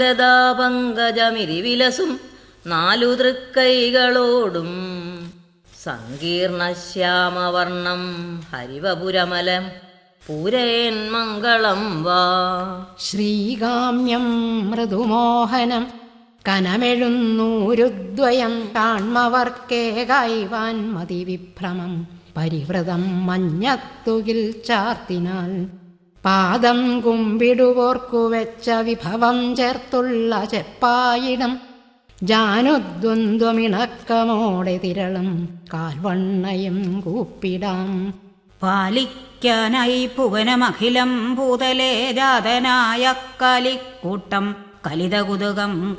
ഗതാപങ്കജമിരിവിലസും നാലു തൃക്കൈകളോടും സങ്കീർണശ്യാമവർണം ഹരിവപുരമലം പൂരേൻ മംഗളം വാ ശ്രീകാമ്യം മൃദുമോഹനം കനമെഴുന്നൂരുദ്വയം കാൺമവർക്കേ കൈവാൻ മതിവിഭ്രമം പരിവൃതം മഞ്ഞത്തുകിൽ ചാർത്തിനാൽ പാദം കുമ്പിടുവോർക്കു വെച്ച വിഭവം ചേർത്തുള്ള ചെപ്പായിടം ജാനുദ്വന്ദ്വമിണക്കമോടെ തിരളും കാൽവണ്ണയും കൂപ്പിടാം പാലിക്കാനായി പുവനമഖിലം ഭൂതലേ ജാതനായ കലിക്കൂട്ടം കലിതകുതുകം